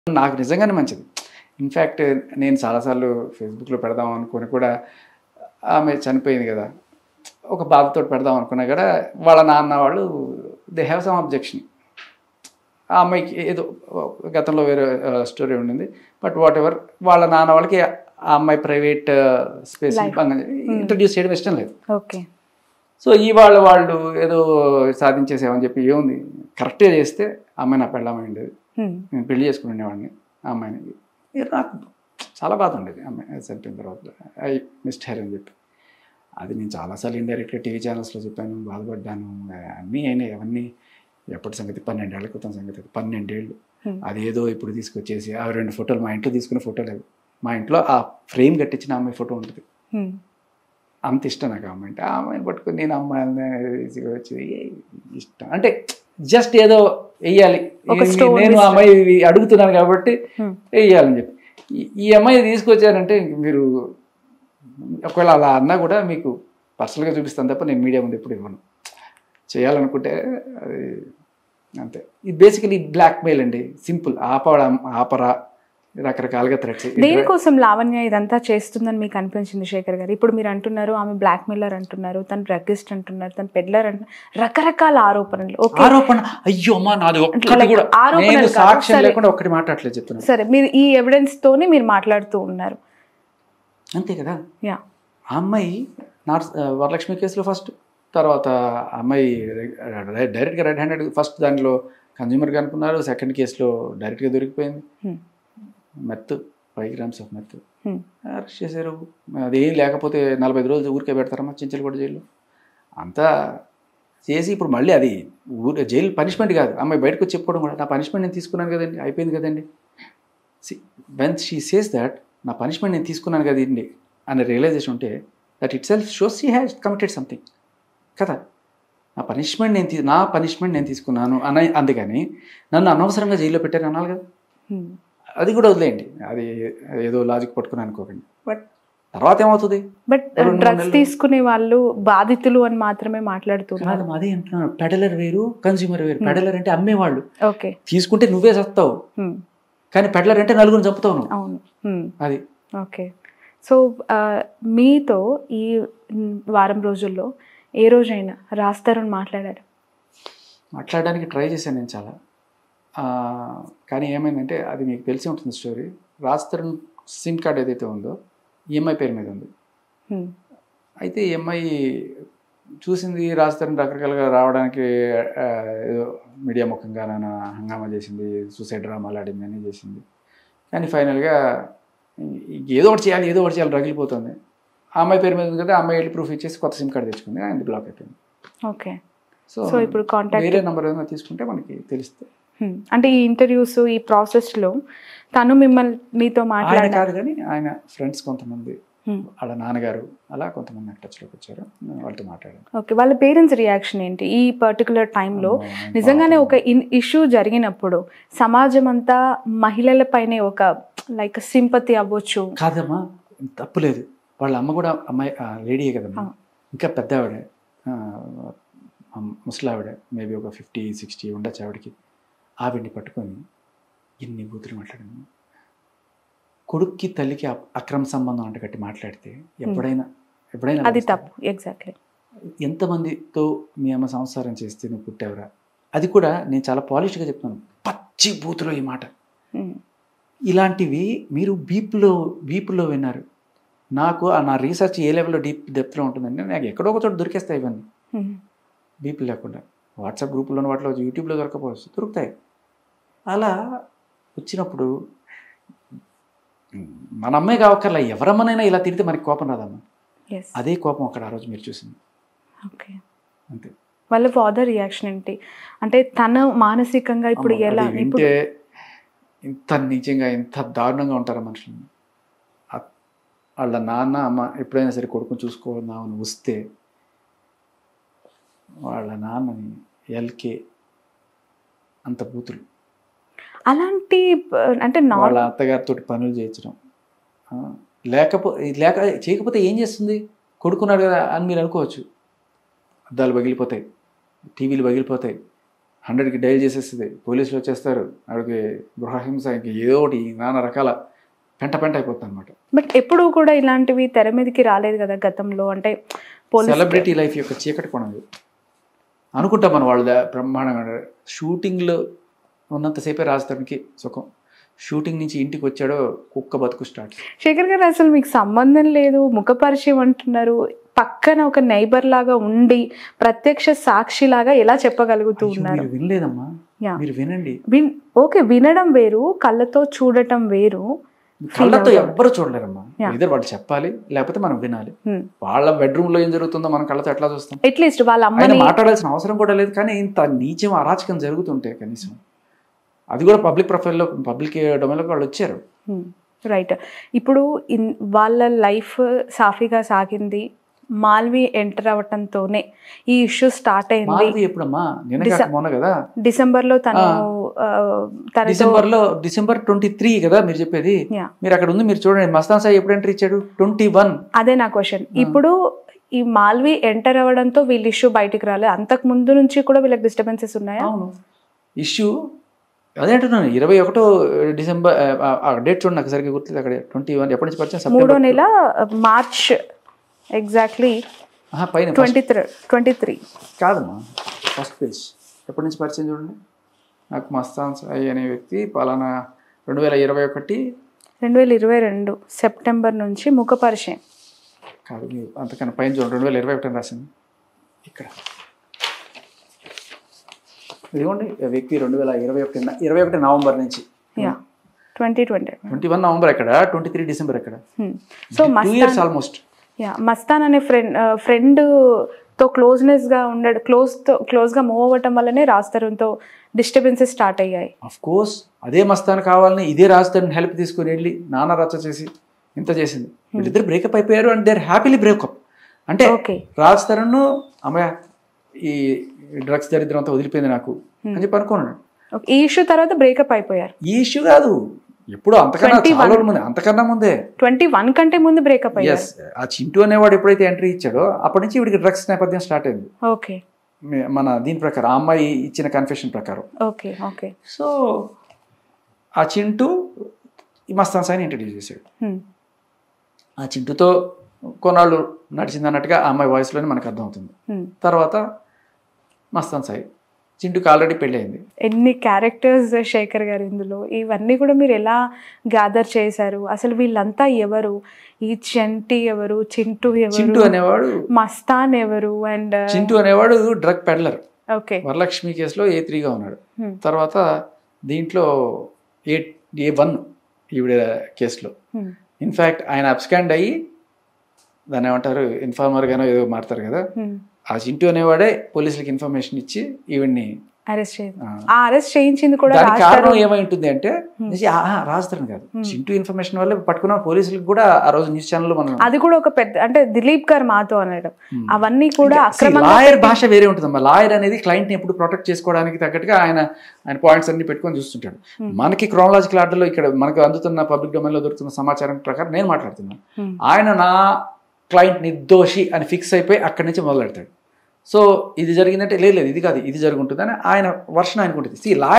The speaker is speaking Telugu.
నాకు నిజంగానే మంచిది ఇన్ఫ్యాక్ట్ నేను చాలాసార్లు ఫేస్బుక్లో పెడదాం అనుకుని కూడా ఆమె చనిపోయింది కదా ఒక బాధతో పెడదాం అనుకున్నా కూడా వాళ్ళ నాన్న వాళ్ళు దే హ్యావ్ సమ్ అబ్జెక్షన్ ఆ అమ్మాయికి ఏదో గతంలో వేరే స్టోరీ ఉండింది బట్ వాట్ ఎవర్ వాళ్ళ నాన్న వాళ్ళకి ఆ అమ్మాయి ప్రైవేట్ స్పేస్ Life. ఇంట్రడ్యూస్ చేయడం ఇష్టం లేదు ఓకే సో ఇవాళ వాళ్ళు ఏదో సాధించేసామని చెప్పి ఏముంది కరెక్ట్గా చేస్తే అమ్మాయి నా పెళ్ళామై ఉండేది నేను పెళ్లి చేసుకుని ఉండేవాడిని ఆ అమ్మాయిని ఇది నాకు చాలా బాధ ఉండేది అమ్మాయి చనిపోయిన తర్వాత ఐ మిస్ట్ హెర్ అని చెప్పి అది నేను చాలాసార్లు ఇండైరెక్ట్గా టీవీ ఛానల్స్లో చెప్పాను బాధపడ్డాను అన్నీ అయినాయి అవన్నీ ఎప్పటి సంగతి పన్నెండేళ్ల క్రితం సంగతి అది పన్నెండేళ్ళు Hmm. అదేదో ఇప్పుడు తీసుకొచ్చేసి ఆ రెండు ఫోటోలు మా ఇంట్లో తీసుకున్న ఫోటోలు అవి మా ఇంట్లో ఆ ఫ్రేమ్ కట్టించిన అమ్మాయి ఫోటో ఉంటుంది అంత ఇష్టం నాకు ఆ అమ్మాయి అంటే ఆ అమ్మాయిని పట్టుకుని నేను అమ్మాయిని తీసుకొచ్చి ఏ ఇష్టం అంటే జస్ట్ ఏదో వెయ్యాలి ఒక ఈ- story నేను ఆ style. అమ్మాయి ఇవి అడుగుతున్నాను కాబట్టి వెయ్యాలని చెప్పి ఈ- ఈ అమ్మాయి తీసుకొచ్చారంటే ఇంక మీరు ఒకవేళ అలా అన్నా కూడా మీకు పర్సనల్గా చూపిస్తాను తప్ప నేను మీడియా ముందు ఎప్పుడు ఇవ్వను చేయాలనుకుంటే అది అంతే ఇది బేసికలీ బ్లాక్ మెయిల్ అండి సింపుల్ ఆపడ ఆపరా రకరకాలుగా థ్రెట్స్ దేనికోసం లావణ్య ఇదంతా చేస్తుందని మీకు అనిపించింది శేఖర్ గారు ఇప్పుడు మీరు అంటున్నారు ఆమె బ్లాక్ మెయిలర్ అంటున్నారు తను డ్రగ్గిస్ట్ అంటున్నారు తను పెడ్లర్ అంటున్నారు రకరకాల ఆరోపణలు ఓకే ఆరోపణ అయ్యో అమ్మా నాది ఒక్కటి like కూడా ఆరోపణలు నేను కాదు, సాక్ష్యం సరే. లేకుండా ఒక్కటి మాట్లాడలేదు చెప్తున్నాను సరే మీరు ఈ ఎవిడెన్స్ తోనే మీరు మాట్లాడుతూ ఉన్నారు అంతే కదా యా ఆ అమ్మాయి నాట్ వరలక్ష్మి కేసులో ఫస్ట్ తర్వాత ఆ అమ్మాయి డైరెక్ట్గా రెడ్ హ్యాండెడ్ ఫస్ట్ దాంట్లో కన్జ్యూమర్గా అనుకున్నారు సెకండ్ కేసులో డైరెక్ట్గా దొరికిపోయింది Hmm. Meth five grams of meth Hmm. Arrest చేశారు అదేం లేకపోతే నలభై ఐదు రోజులు ఊరికే పెడతారమ్మా చించలగూడ జైల్లో అంతా చేసి ఇప్పుడు మళ్ళీ అది ఊరు జైలు పనిష్మెంట్ కాదు అమ్మాయి బయటకు వచ్చి చెప్పుకోవడం కూడా నా పనిష్మెంట్ నేను తీసుకున్నాను కదండి అయిపోయింది కదండి వెన్ షీ సేస్ దట్ నా పనిష్మెంట్ నేను తీసుకున్నాను కదండి అనే రియలైజేషన్ ఉంటే that itself shows she has committed something కదా నా పనిష్మెంట్ నేను తీ- నా పనిష్మెంట్ నేను తీసుకున్నాను అని అందుకని నన్ను అనవసరంగా జైల్లో పెట్టారు అనాలి కదా Hmm. అది కూడా వదిలేయండి అది ఏదో లాజిక్ పట్టుకుని అనుకోకండి బట్ తర్వాత ఏమవుతుంది బట్ రెండు మూడు డ్రగ్స్ నెలలు- తీసుకునే వాళ్ళు బాధితులు అని మాత్రమే మాట్లాడుతున్నారు కాదు అదే అంటున్నాను పెడలర్ వేరు కన్జ్యూమర్ వేరు పెడలర్ అంటే అమ్మేవాళ్ళు ఓకే తీసుకుంటే నువ్వే చస్తావు Hmm. కానీ పెడలర్ అంటే నలుగురు చంపుతావు నువ్వు అవును Hmm. అది ఓకే సో ఆ, మీతో ఈ మ్, వారం రోజుల్లో ఏ రోజైనా రాస్తారని మాట్లాడారు మాట్లాడడానికి ట్రై చేశాను నేను చాలా ఆ, కానీ ఏమైందంటే అది మీకు తెలిసి ఉంటుంది స్టోరీ రాజ్ సిమ్ కార్డ్ ఏదైతే ఉందో ఈఎంఐ పేరు మీద ఉంది Hmm. అయితే ఈఎంఐ చూసింది రాజ్ తరుణ్ రకరకాలుగా రావడానికి ఆ, ఏదో మీడియా ముఖంగా నన్ను హంగామా చేసింది సూసైడ్ డ్రామాలు ఆడింది అన్నీ చేసింది కానీ ఫైనల్గా ఏదో ఒకటి చేయాలి ఏదో ఒకటి చేయాలి రగిలిపోతుంది ఆ అమ్మాయి పేరు మీద ఉంది కదా ఆ అమ్మాయి వెళ్ళి ప్రూఫ్ ఇచ్చేసి కొత్త సిమ్ కార్డ్ తెచ్చుకుంది ఆయన బ్లాక్ అయిపోయింది ఓకే సో సో ఇప్పుడు కాంటాక్ట్ వేరే నెంబర్ ఏదైనా తీసుకుంటే మనకి తెలుస్తుంది అంటే ఈ ఇంటర్వ్యూస్ ఈ ప్రాసెస్లో తను మిమ్మల్ని మీతో ఆయన మాట్లాడారు కాదు కానీ ఆయన ఫ్రెండ్స్ కొంతమంది వాళ్ళ నాన్నగారు అలా కొంతమంది నాకు టచ్లోకి వచ్చారు నేను వాళ్ళతో మాట్లాడాను ఓకే వాళ్ళ పేరెంట్స్ రియాక్షన్ ఏంటి ఈ పర్టికులర్ టైంలో అమ్మో, ఆయన నిజంగానే పాపం. ఒక ఇష్యూ జరిగినప్పుడు సమాజం అంతా మహిళలపైనే ఒక లైక్ సింపతి అవ్వచ్చు కాదమ్మా తప్పు లేదు వాళ్ళ అమ్మ కూడా అమ్మాయి లేడీయే కదమ్మా ఆ. ఇంకా పెద్ద ఆవిడ ఆ, అమ్- ముసలావిడ మేబీ ఒక ఫిఫ్టీ సిక్స్టీ ఉండొచ్చు ఆవిడకి ఆవిడ్ని పట్టుకొని ఎన్ని బూతులు మాట్లాడింది కొడుక్కి తల్లికి అప్- అక్రమ సంబంధం అంటే కట్టి మాట్లాడితే ఎప్పుడైనా ఎప్పుడైనా అది భరిస్తారా? తప్పు ఎగ్జాక్ట్లీ ఎంతమందితో మీ అమ్మ సంసారం చేస్తే నువ్వు పుట్టావురా అది కూడా నేను చాలా పాలిష్గా చెప్తున్నాను పచ్చి బూతులో ఈ మాట ఇలాంటివి మీరు బీప్లో బీప్లో విన్నారు నాకు ఆ నా రీసెర్చ్ ఏ లెవెల్లో డీప్ డెప్త్లో ఉంటుందంటే నాకు ఎక్కడో ఒక చోట దొరికేస్తాయి ఇవన్నీ బీప్ లేకుండా వాట్సాప్ గ్రూపుల్లో వాటిలో యూట్యూబ్లో దొరకపోవచ్చు దొరుకుతాయి అలా వచ్చినప్పుడు మన అమ్మాయి కావక్కర్లా ఎవరమ్మనైనా ఇలా తిడితే మనకి కోపం రాదమ్మా ఎస్ అదే కోపం అక్కడ ఆ రోజు మీరు చూసింది ఓకే అంతే వాళ్ళ ఫాదర్ రియాక్షన్ ఏంటి అంటే తన మానసికంగా ఇప్పుడు అమ్మో, ఎలా అది ఇప్పుడు వింటే ఇంత నిజంగా ఇంత దారుణంగా ఉంటారా మనుషులు ఆ- వాళ్ళ నాన్న అమ్మ ఎప్పుడైనా సరే కొడుకుని చూసుకోవాలని వస్తే వాళ్ళ నాన్నని ఎల్కే అంత బూతులు అలాంటి ప- అంటే వాళ్ళ నార్మల్ అత్తగారితో పనులు చేయించడం ఆ, లేకపో లేక చేయకపోతే ఏం చేస్తుంది కొడుకున్నాడు కదా అని మీరు అనుకోవచ్చు అద్దాలు పగిలిపోతాయి టీవీలు పగిలిపోతాయి హండ్రెడ్కి డైల్ చేసేస్తుంది పోలీసులు వచ్చేస్తారు ఆవిడకి గృహహింస ఇంక ఏదో ఒకటి నానా రకాల పెంట పెంట అయిపోతుంది అనమాట బట్ ఎప్పుడు కూడా ఇలాంటివి తెర మీదకి రాలేదు కదా గతంలో అంటే పోలీస్ సెలబ్రిటీ లైఫ్ యొక్క చీకటి కొనం ఇది అనుకుంటాం మన వాళ్ళు దా- బ్రహ్మాండంగా షూటింగ్లో ఉన్నంతసేపే రాజధానికి సుఖం షూటింగ్ నుంచి ఇంటికి వచ్చాడో కుక్క బతుకు స్టార్ట్ శేఖర్ గారు అసలు మీకు సంబంధం లేదు ముఖపరిచయం అంటున్నారు పక్కన ఒక నైబర్ లాగా ఉండి ప్రత్యక్ష సాక్షి లాగా ఎలా చెప్పగలుగుతూ ఉన్నారు మీరు వినలేదమ్మా యా. మీరు వినండి విన్ ఓకే వినడం వేరు కళ్ళతో చూడటం వేరు కళ్ళతో ఎవ్వరు చూడలేరమ్మా Yeah. ఇద్దరు వాళ్ళు చెప్పాలి లేకపోతే మనం వినాలి Hmm. వాళ్ళ బెడ్రూమ్ లో ఏం జరుగుతుందో మనం కళ్ళతో ఎట్లా చూస్తాం అట్లీస్ట్ వాళ్ళ ఆయన అమ్మని మాట్లాడాల్సిన అవసరం కూడా లేదు కానీ ఇంత నీచం అరాచకం జరుగుతుంటే కనీసం అది కూడా పబ్లిక్ ప్రొఫైల్లో పబ్లిక్ డొమైన్లో వాళ్ళు వచ్చారు రైట్ ఇప్పుడు ఇన్- వాళ్ళ లైఫ్ సాఫీగా సాగింది మాల్వి ఎంటర్ అవటంతోనే ఈ ఇష్యూ స్టార్ట్ అయింది మాధవి ఎప్పుడమ్మా నిన్న కాక మొన్న కదా డిసెంబర్ లో తను ఆ, తనతో డిసెంబర్ లో డిసెంబర్ ట్వంటీ త్రీ కదా మీరు చెప్పేది Yeah. మీరు అక్కడ ఉంది మీరు చూడండి మస్తాన్ సాయి ఎప్పుడు ఎంట్రీ ఇచ్చాడు ట్వంటీ వన్ అదే నా క్వశ్చన్ ఇప్పుడు ఈ మాల్వి ఎంటర్ అవ్వడంతో వీళ్ళ ఇష్యూ బయటికి రాలేదు అంతకు ముందు నుంచి కూడా వీళ్ళకి డిస్టర్బెన్సెస్ ఉన్నాయా అవును ఇష్యూ అదే అంటున్నాను ఇరవై ఒకటో డిసెంబర్ డేట్ చూడండి నాకు సరిగ్గా గుర్తులేదు అక్కడ ట్వంటీ వన్ ఎప్పటి నుంచి పరిచయం మూడో సెప్టెంబర్ నెల మార్చ్ ఎగ్జాక్ట్లీ ఆహా, పైన first- twenty three twenty three కాదమ్మా ఫస్ట్ పేజ్ ఎప్పటి నుంచి పరిచయం చూడండి నాకు మస్తాన్ సాయి అనే వ్యక్తి పలానా రెండు వేల ఇరవై ఒకటి రెండు వేల ఇరవై రెండు సెప్టెంబర్ నుంచి ముఖ పరిచయం కాదు మీరు అంతకన్నా పైన చూడండి రెండు వేల ఇరవై ఒకటి అని రాసింది ఇక్కడ ఇదిగోండి ఈ వ్యక్తి రెండు వేల ఇరవై ఒకటి ఇరవై ఒకటి నవంబర్ నుంచి yeah twenty twenty twenty one November ఎక్కడ ట్వంటీ త్రీ డిసెంబర్ ఎక్కడ so two Mastan years almost yeah Mastan అనే ఫ్రెండ్ ఫ్రెండ్ తో క్లోజ్నెస్ గా ఉండడు క్లోజ్ తో క్లోజ్ గా మూవ్ అవ్వటం వల్లనే రాస్తారంతో డిస్టర్బెన్సెస్ స్టార్ట్ అయ్యాయి అఫ్ కోర్స్ అదే మస్తాన్ కావాలని ఇదే రాజధాని హెల్ప్ తీసుకుని వెళ్ళి నాన్న రచ్చ చేసి ఇంత చేసింది వీళ్ళిద్దరు బ్రేకప్ అయిపోయారు అండ్ దేర్ హ్యాపీలీ బ్రేకప్ అంటే ఓకే రాజ్ తరుణ్ అమ్మయ్య ఈ డ్రగ్స్ దరిద్రం అంతా వదిలిపోయింది నాకు అని చెప్పి అనుకున్నాడు ఈ ఇష్యూ తర్వాత బ్రేకప్ అయిపోయారు ఈ ఇష్యూ కాదు ఎప్పుడు అంతకన్నా 21. చాలా రోజుల ముందే అంతకన్నా ముందే ట్వంటీ వన్ కంటే ముందు బ్రేకప్ అయ్యారు ఎస్ ఆ చింటూ అనేవాడు ఎప్పుడైతే ఎంట్రీ ఇచ్చాడో అప్పటి నుంచి వీడికి డ్రగ్స్ నేపథ్యం స్టార్ట్ అయింది ఓకే మీ- మన దీని ప్రకారం ఆ అమ్మాయి ఇచ్చిన కన్ఫెషన్ ప్రకారం ఓకే ఓకే సో ఆ చింటూ ఈ మస్తాన్ సాయిని ఇంట్రడ్యూస్ చేశాడు ఆ చింటూతో కొన్నాళ్ళు నడిచింది అన్నట్టుగా ఆ అమ్మాయి వాయిస్లోనే మనకు అర్థమవుతుంది తర్వాత మస్తాన్ సాయి చింటూకి ఆల్రెడీ పెళ్ళి అయింది ఎన్ని క్యారెక్టర్స్ శేఖర్ గారు ఇందులో ఇవన్నీ కూడా మీరు ఎలా గ్యాదర్ చేశారు అసలు వీళ్ళంతా ఎవరు ఈ చంటి ఎవరు చింటూ చింటూ ఎవరు అనేవాడు మస్తాన్ ఎవరు అండ్ చింటూ అనేవాడు డ్రగ్ పెడ్లర్ ఓకే వరలక్ష్మి కేసులో ఏ త్రీగా ఉన్నాడు తర్వాత దీంట్లో ఏ ఏ వన్ ఈవిడ కేసులో ఇన్ఫ్యాక్ట్ ఆయన అబ్స్కాండ్ అయ్యి దాన్ని ఏమంటారు ఇన్ఫార్మర్గానో ఏదో మారుతారు కదా ఆ చింటూ అనేవాడే పోలీసులకు ఇన్ఫర్మేషన్ ఇచ్చి ఈవిడ్ని అరెస్ట్ చేయండి ఆ, ఆ అరెస్ట్ చేయించింది కూడా దానికి రాజ్ కారణం తరుణ్. ఏమై ఉంటుంది అంటే రాజధాని కాదు చింటూ ఇన్ఫర్మేషన్ వల్ల పట్టుకున్న పోలీసులకు కూడా ఆ రోజు న్యూస్ ఛానల్ మనం అది కూడా ఒక పెద్ద అంటే దిలీప్ గారు మాతో అనడం అవన్నీ కూడా అక్రమంగా లాయర్ భాష వేరే ఉంటుందమ్మా లాయర్ అనేది క్లయింట్ ని ఎప్పుడు ప్రొటెక్ట్ చేసుకోవడానికి తగ్గట్టుగా ఆయన ఆయన పాయింట్స్ అన్ని పెట్టుకొని చూస్తుంటాడు మనకి క్రోనలాజికల్ ఆర్డర్లో ఇక్కడ మనకు అందుతున్న పబ్లిక్ డొమైన్ లో దొరుకుతున్న సమాచారం ప్రకారం నేను మాట్లాడుతున్నాను Hmm. ఆయన నా క్లయింట్ నిర్దోషి అని ఫిక్స్ అయిపోయి అక్కడి నుంచి మొదలెడతాడు సో ఇది జరిగిందంటే లేదు లేదు ఇది కాదు ఇది జరుగుంటుందని ఆయన వర్షన్ ఆయనకు ఉంటుంది సి